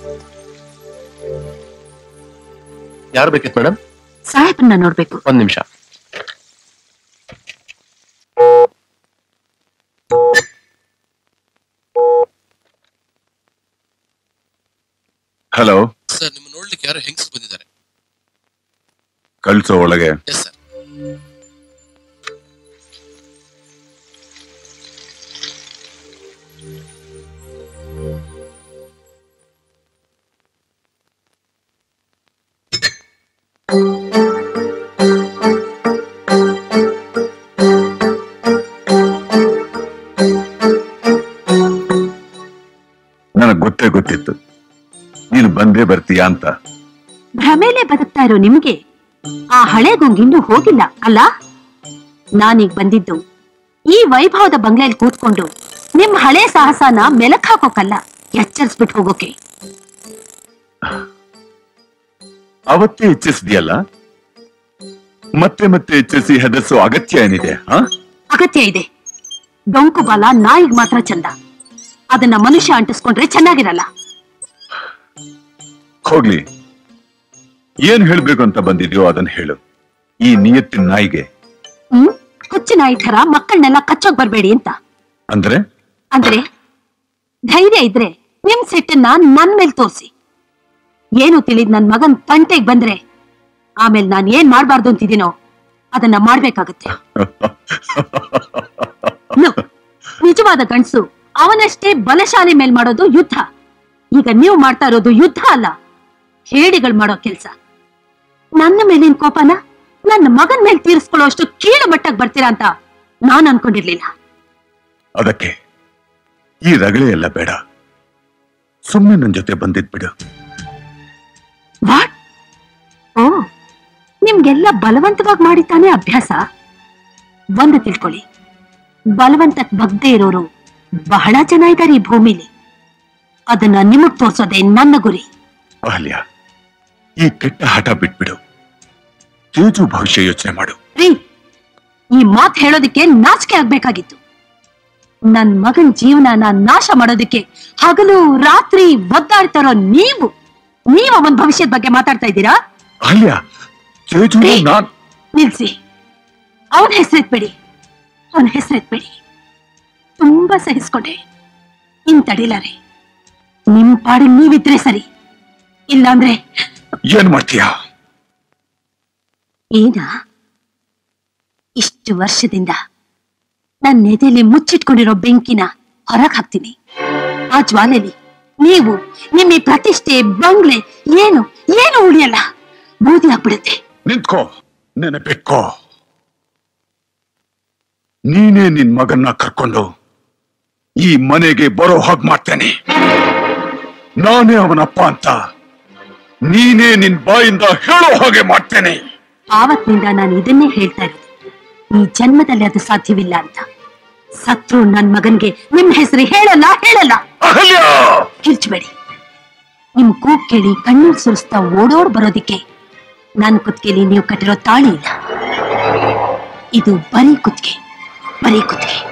ಯಾರು ಬೇಕಿತ್ತು ಮೇಡಮ್ ಸಾಹೇಬ್ರನ್ನ ನೋಡ್ಬೇಕು ಒಂದ್ ನಿಮಿಷ ಹಲೋ ಸರ್ ನಿಮ್ಮ ನೋಡ್ಲಿಕ್ಕೆ ಯಾರು ಹೆಂಗ್ಸ್ ಬಂದಿದ್ದಾರೆ ಕಳ್ಸೋ ಒಳಗೆ ಎಸ್ ಸರ್ ನನಗ್ ಗೊತ್ತೇ ಗೊತ್ತಿತ್ತು ನೀನು ಬಂದೇ ಬರ್ತೀಯಾ ಅಂತ ಭ್ರಮೇಲೆ ಬದುಕ್ತಾ ಇರೋ ನಿಮ್ಗೆ ಆ ಹಳೆ ಗುಂಗಿನ್ನೂ ಹೋಗಿಲ್ಲ ಅಲ್ಲ ನಾನೀಗ ಬಂದಿದ್ದು ಈ ವೈಭವದ ಬಂಗ್ಲೆಯಲ್ಲಿ ಕೂತ್ಕೊಂಡು ನಿಮ್ ಹಳೆ ಸಾಹಸನ ಮೆಲಕ್ ಹಾಕೋಕಲ್ಲ ಎಚ್ಚರಿಸ್ಬಿಟ್ಟು ಹೋಗೋಕೆ ಅವತ್ತೇ ಎಚ್ಚರಿಸಿದ್ಯಲ್ಲ ಮತ್ತೆ ಮತ್ತೆ ಎಚ್ಚರಿಸಿ ಹೆದರ್ಸೋ ಅಗತ್ಯ ಏನಿದೆ ಹಾ ಅಗತ್ಯ ಇದೆ ಡೊಂಕು ಬಾಲ ನಾಯಿಗ್ ಮಾತ್ರ ಚಂದ ಅದನ್ನ ಮನುಷ್ಯ ಅಂಟಿಸ್ಕೊಂಡ್ರೆ ಚೆನ್ನಾಗಿರಲ್ಲ ಹೋಗ್ಲಿ ಏನ್ ಹೇಳ್ಬೇಕು ಅಂತ ಬಂದಿದ್ಯೋ ಅದನ್ನ ಹೇಳು ಈ ನಿಯತ್ತಿನ ನಾಯಿಗೆ ಹ್ಮ್ ಹುಚ್ಚು ನಾಯಿ ತರ ಮಕ್ಕಳನ್ನೆಲ್ಲ ಕಚ್ಚೋಕ್ ಬರ್ಬೇಡಿ ಅಂತ ಅಂದ್ರೆ ಅಂದ್ರೆ ಧೈರ್ಯ ಇದ್ರೆ ನಿಮ್ ಸಿಟ್ಟನ್ನ ನನ್ ಮೇಲ್ ತೋರ್ಸಿ ಏನು ತಿಳಿದ್ ನನ್ ಮಗನ್ ತಂಟೆಗ್ ಬಂದ್ರೆ ಆಮೇಲೆ ನಾನ್ ಏನ್ ಮಾಡ್ಬಾರ್ದು ಅಂತಿದ್ದೀನೋ ಅದನ್ನ ಮಾಡ್ಬೇಕಾಗತ್ತೆ No, ನಿಜವಾದ ಗಂಡ್ಸು ಅವನಷ್ಟೇ ಬಲಶಾಲಿ ಮೇಲ್ ಮಾಡೋದು ಯುದ್ಧ ಈಗ ನೀವು ಮಾಡ್ತಾ ಇರೋದು ಯುದ್ಧ ಅಲ್ಲ ಹೇಡಿಗಳು ಮಾಡೋ ಕೆಲ್ಸ ನನ್ನ ಮೇಲಿನ ಕೋಪನ ನನ್ನ ಮಗನ್ ಮೇಲೆ ತೀರಿಸ್ಕೊಳ್ಳೋ ಅಷ್ಟು ಕೀಳು ಮಟ್ಟಕ್ಕೆ ಬರ್ತೀರಾ ಅಂತ ನಾನ್ ಅನ್ಕೊಂಡಿರ್ಲಿಲ್ಲ ಅದಕ್ಕೆ ಈ ರಗಳೆ ಎಲ್ಲ ಬೇಡ ಸುಮ್ಮನೆ ನನ್ ಜೊತೆ ಬಂದಿದ್ ಬಿಡು ವಾಟ್ ಓ ನಿಮ್ಗೆಲ್ಲ ಬಲವಂತವಾಗಿ ಮಾಡಿ ತಾನೇ ಅಭ್ಯಾಸ ಒಂದು ತಿಳ್ಕೊಳ್ಳಿ ಬಲವಂತಕ್ ಬಗ್ದೇ ಇರೋರು ಬಹಳ ಜನ ಇದ್ದಾರೆ ಈ ಭೂಮಿಲಿ ಅದನ್ನ ನಿಮಗ್ ತೋರ್ಸೋದೇ ನನ್ನ ಗುರಿ ಅಹಲ್ಯ ಈ ಕೆಟ್ಟ ಹಠ ಬಿಟ್ಬಿಡು ತೇಜು ಭವಿಷ್ಯ ಯೋಚನೆ ಮಾಡು ರೀ ಈ ಮಾತ್ ಹೇಳೋದಕ್ಕೆ ನಾಚಿಕೆ ಆಗ್ಬೇಕಾಗಿತ್ತು ನನ್ ಮಗನ್ ಜೀವನನ ನಾಶ ಮಾಡೋದಕ್ಕೆ ಹಗಲು ರಾತ್ರಿ ಒದ್ದಾಡ್ತಾರೋ ನೀವು ನೀವು ಅವನ್ ಭವಿಷ್ಯದ ಬಗ್ಗೆ ಮಾತಾಡ್ತಾ ಇದ್ದೀರಾ ಅಹಲ್ಯ ತೇಜು ರೀ, ನಾನ್ ನಿಲ್ಸಿ ಅವನ ಹೆಸರೆತ್ಬೇಡಿ ಅವನ ಹೆಸರೆತ್ಬೇಡಿ ತುಂಬಾ ಸಹಿಸ್ಕೊಂಡೆ ಇನ್ ತಡಿಲಾರೆ ನಿಮ್ ಪಾಡಿ ನೀವಿದ್ರೆ ಸರಿ ಇಲ್ಲಾಂದ್ರೆ ಏನ್ ಮಾಡ್ತೀಯಾ ಏನ ಇಷ್ಟು ವರ್ಷದಿಂದ ನನ್ನ ಎದೆಯಲ್ಲಿ ಮುಚ್ಚಿಟ್ಕೊಂಡಿರೋ ಬೆಂಕಿನ ಹೊರಗ್ ಹಾಕ್ತೀನಿ ಆ ಜ್ವಾಲೆಲಿ ನೀವು ನಿಮ್ಮ ಈ ಪ್ರತಿಷ್ಠೆ ಬಂಗ್ಲೆ ಏನು ಏನು ಉಳಿಯಲ್ಲ ಬೂದಿ ಆಗ್ಬಿಡುತ್ತೆ ನಿಂತ್ಕೋ ನೆನಪಿಟ್ಕೋ ನೀನೇ ನಿನ್ ಮಗನ್ನ ಕರ್ಕೊಂಡು ಈ ಮನೆಗೆ ಬರೋ ಹಾಗೆ ಮಾಡ್ತೇನೆ ನಾನೇ ಅವನಪ್ಪ ಅಂತ ನೀನೇ ನಿನ್ ಬಾಯಿಂದ ಹೇಳೋ ಹಾಗೆ ಮಾಡ್ತೇನೆ ಆವತ್ತಿನಿಂದ ನಾನು ಇದನ್ನೇ ಹೇಳ್ತಾ ಇರೋದು ಈ ಜನ್ಮದಲ್ಲಿ ಅದು ಸಾಧ್ಯವಿಲ್ಲ ಅಂತ ಸತ್ರು ನನ್ ಮಗನ್ಗೆ ನಿಮ್ ಹೆಸರು ಹೇಳಲ್ಲ ಹೇಳಲ್ಲ ಅಹಲ್ಯ ಕಿರ್ಚಬೇಡಿ ನಿಮ್ ಕೂಗ್ ಕೇಳಿ ಕಣ್ಣೀರ್ ಸುರಿಸ್ತಾ ಓಡೋಡ್ ಬರೋದಿಕ್ಕೆ ನನ್ ಕುತ್ತಿಗೆಲಿ ನೀವು ಕಟ್ಟಿರೋ ತಾಳಿ ಇಲ್ಲ ಇದು ಬರೀ ಕುತ್ತಿಗೆ ಬರೀ ಕುತ್ತಿಗೆ